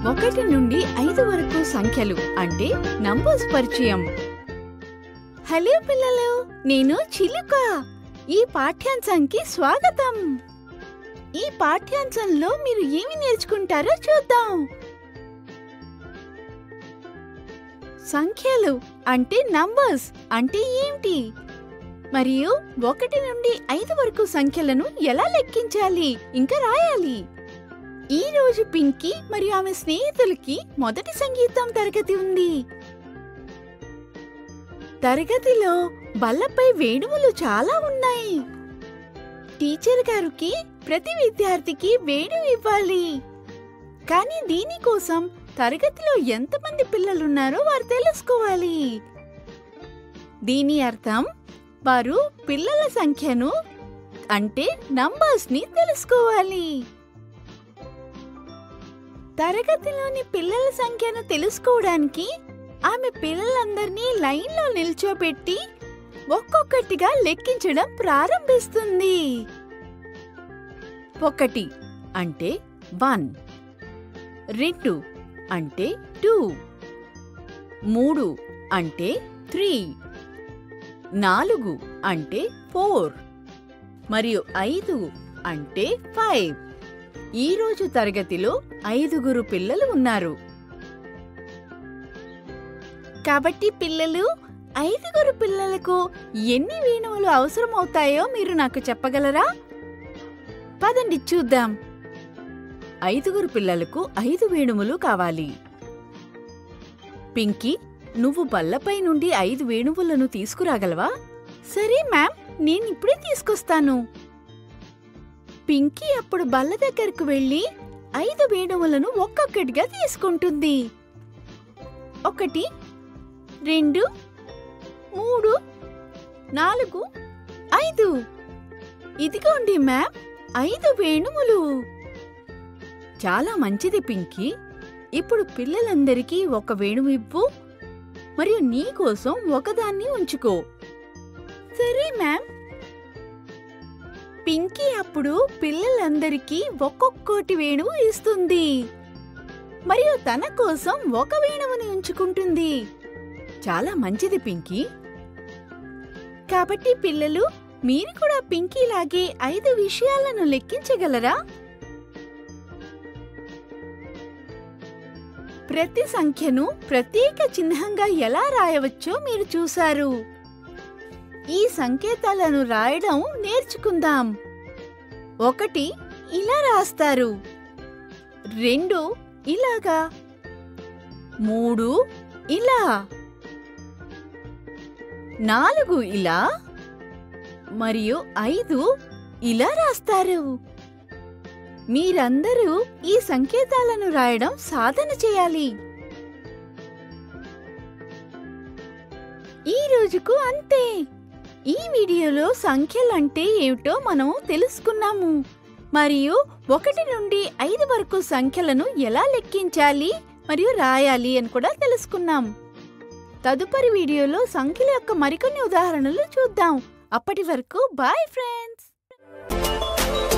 ఒకటి నుండి ఐదు వరకు సంఖ్యలు అంటే నంబర్స్ పరిచయం హలో పిల్లలు నేను చిలుక ఈ పాఠ్యాంశానికి స్వాగతం ఈ పాఠ్యాంశంలో మీరు ఏమి నేర్చుకుంటారో చూద్దాం సంఖ్యలు అంటే నంబర్స్ అంటే ఏంటి మరియు ఒకటి నుండి ఐదు వరకు సంఖ్యలను ఎలా లెక్కించాలి ఇంకా రాయాలి ఈ రోజు పింకీ మరియు ఆమె స్నేహితులకి మొదటి సంగీతం తరగతి ఉంది తరగతిలో బల్లపై వేణువులు చాలా ఉన్నాయి టీచర్ గారికి ప్రతి విద్యార్థికి వేణువు ఇవ్వాలి కానీ దీనికోసం తరగతిలో ఎంతమంది పిల్లలున్నారో వారు తెలుసుకోవాలి దీని అర్థం వారు పిల్లల సంఖ్యను అంటే నంబర్స్ ని తెలుసుకోవాలి తరగతిలోని పిల్లల సంఖ్యను తెలుసుకోవడానికి ఆమె పిల్లలందరినీ లైన్లో నిల్చోబెట్టి ఒక్కొక్కటిగా లెక్కించడం ప్రారంభిస్తుంది ఒకటి అంటే వన్ రెండు అంటే టూ మూడు అంటే త్రీ నాలుగు అంటే ఫోర్ మరియు ఐదు అంటే ఫైవ్ ఈరోజు తరగతిలో ఐదుగురు పిల్లలు ఉన్నారు కాబట్టి పిల్లలు ఐదుగురు పిల్లలకు ఎన్ని వేణువులు అవసరమవుతాయో మీరు నాకు చెప్పగలరా పదండి చూద్దాం ఐదుగురు పిల్లలకు ఐదు వేణువులు కావాలి పింకీ నువ్వు బల్లపై నుండి ఐదు వేణువులను తీసుకురాగలవా సరే మ్యామ్ నేనిప్పుడే తీసుకొస్తాను పింకీ అప్పుడు బల్ల దగ్గరకు వెళ్ళి ఐదు వేణువులను ఒక్కొక్కటిగా తీసుకుంటుంది ఒకటి రెండు మూడు నాలుగు ఐదు ఇదిగోండి మ్యామ్ ఐదు వేణువులు చాలా మంచిది పింకీ ఇప్పుడు పిల్లలందరికీ ఒక వేణువు ఇవ్వు మరియు నీకోసం ఒకదాన్ని ఉంచుకో సరే మ్యామ్ పింకీ అప్పుడు పిల్లలందరికీ ఒక్కొక్కటి వేణువు ఇస్తుంది మరియు తన కోసం ఒక వేణువుని ఉంచుకుంటుంది చాలా మంచిది పింకీ కాబట్టి పిల్లలు మీరు కూడా పింకీలాగే ఐదు విషయాలను లెక్కించగలరా ప్రతి సంఖ్యను ప్రత్యేక చిహ్నంగా ఎలా రాయవచ్చో మీరు చూశారు ఈ సంకేతాలను రాయడం నేర్చుకుందాం ఒకటి ఇలా రాస్తారు రెండు ఇలాగా మూడు ఇలా నాలుగు ఇలా మరియు ఐదు ఇలా రాస్తారు మీరందరూ ఈ సంకేతాలను రాయడం సాధన చేయాలి ఈ రోజుకు అంతే ఈ వీడియోలో సంఖ్యలంటే ఏమిటో మనం తెలుసుకున్నాము మరియు ఒకటి నుండి ఐదు వరకు సంఖ్యలను ఎలా లెక్కించాలి మరియు రాయాలి అని కూడా తెలుసుకున్నాం తదుపరి వీడియోలో సంఖ్యల యొక్క మరికొన్ని ఉదాహరణలు చూద్దాం అప్పటి వరకు బాయ్ ఫ్రెండ్స్